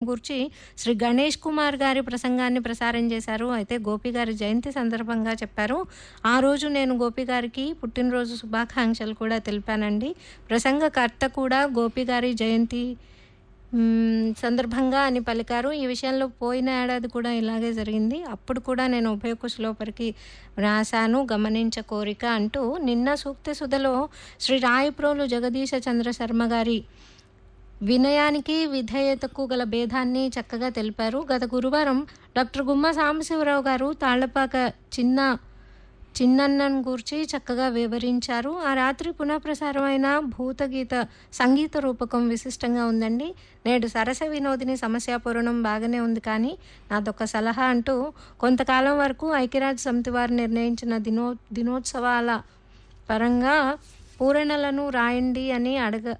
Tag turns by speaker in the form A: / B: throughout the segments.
A: గురించి శ్రీ గణేష్ కుమార్ గారి ప్రసంగాన్ని ప్రసారం చేశారు అయితే గోపి గారి జయంతి సందర్భంగా చెప్పారు ఆ రోజు నేను గోపి గారికి పుట్టినరోజు శుభాకాంక్షలు కూడా తెలిపానండి ప్రసంగకర్త కూడా గోపి గారి జయంతి మ్మ్, సందర్భంగా అని పలికారు ఈ విషయంలో పోయిన ఏడాది కూడా ఇలాగే జరిగింది అప్పుడు కూడా నేను ఉభయ కుశలోపరికి రాశాను గమనించ కోరిక అంటూ నిన్న సూక్తి సుధలో శ్రీ రాయప్రోలు జగదీశ చంద్ర శర్మ గారి వినయానికి విధేయతకు గల భేదాన్ని చక్కగా తెలిపారు గత గురువారం డాక్టర్ గుమ్మ సాంబశివరావు గారు తాళ్లపాక చిన్న చిన్నన్నన్ గూర్చి చక్కగా వివరించారు ఆ రాత్రి పునఃప్రసారమైన భూతగీత సంగీత రూపకం విశిష్టంగా ఉందండి నేడు సరస వినోదిని సమస్యాపూరణం బాగానే ఉంది కానీ నాదొక సలహా అంటూ కొంతకాలం వరకు ఐక్యరాజ్య సమితి వారు నిర్ణయించిన దినో దినోత్సవాల పరంగా పూరణలను రాయండి అని అడగ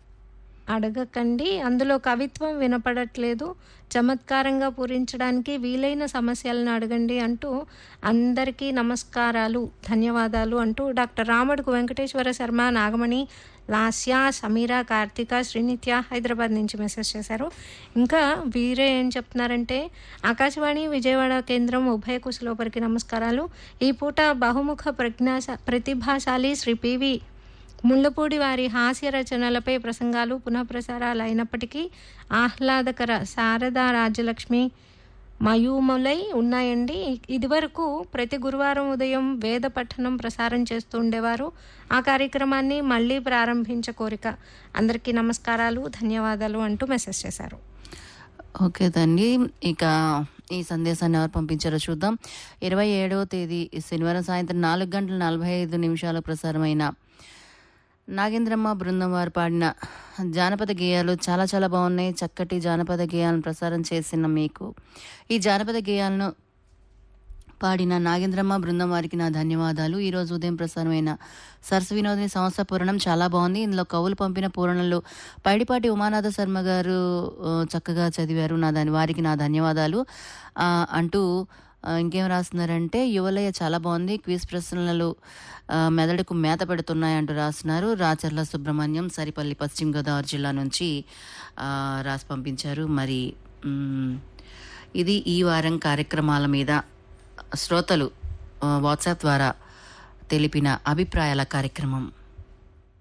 A: అడగకండి అందులో కవిత్వం వినపడట్లేదు చమత్కారంగా పూరించడానికి వీలైన సమస్యలను అడగండి అంటూ అందరికీ నమస్కారాలు ధన్యవాదాలు అంటూ డాక్టర్ రామడుగు వెంకటేశ్వర శర్మ నాగమణి లాస్య సమీర కార్తిక శ్రీనిత్య హైదరాబాద్ నుంచి మెసేజ్ చేశారు ఇంకా వీరే ఏం చెప్తున్నారంటే ఆకాశవాణి విజయవాడ కేంద్రం ఉభయ కుశలోపరికి నమస్కారాలు ఈ పూట బహుముఖ ప్రజ్ఞాశ ప్రతిభాశాలి శ్రీ పివి ముళ్ళపూడి వారి హాస్య రచనలపై ప్రసంగాలు పునఃప్రసారాలు అయినప్పటికీ ఆహ్లాదకర శారదా రాజ్యలక్ష్మి మయూములై ఉన్నాయండి ఇదివరకు ప్రతి గురువారం ఉదయం వేద పఠనం ప్రసారం చేస్తూ ఉండేవారు ఆ కార్యక్రమాన్ని మళ్ళీ ప్రారంభించ కోరిక అందరికీ నమస్కారాలు ధన్యవాదాలు అంటూ మెసేజ్ చేశారు
B: ఓకే తండి ఇక ఈ సందేశాన్ని ఎవరు పంపించారో చూద్దాం ఇరవై ఏడవ తేదీ శనివారం సాయంత్రం నాలుగు గంటల నలభై ఐదు నిమిషాలు ప్రసారమైన నాగేంద్రమ్మ బృందం వారు పాడిన జానపద గేయాలు చాలా చాలా బాగున్నాయి చక్కటి జానపద గేయాలను ప్రసారం చేసిన మీకు ఈ జానపద గేయాలను పాడిన నాగేంద్రమ్మ బృందం వారికి నా ధన్యవాదాలు ఈ రోజు ఉదయం ప్రసారమైన సరస్వ వినోదిని సంస్థ పూరణం చాలా బాగుంది ఇందులో కవులు పంపిన పూరణలు పైడిపాటి ఉమానాథ శర్మ గారు ఆ, చక్కగా చదివారు నా దాని వారికి నా ధన్యవాదాలు ఆ, అంటూ ఆ, ఇంకేం రాస్తున్నారంటే యువలయ చాలా బాగుంది క్విజ్ ప్రశ్నలు ఆ, మెదడుకు మేత పెడుతున్నాయి అంటూ రాస్తున్నారు రాచర్ల సుబ్రహ్మణ్యం సరిపల్లి పశ్చిమ గోదావరి జిల్లా నుంచి ఆ, రాసి పంపించారు మరి మ్, ఇది ఈ వారం కార్యక్రమాల మీద శ్రోతలు ఆ, వాట్సాప్ ద్వారా తెలిపిన అభిప్రాయాల కార్యక్రమం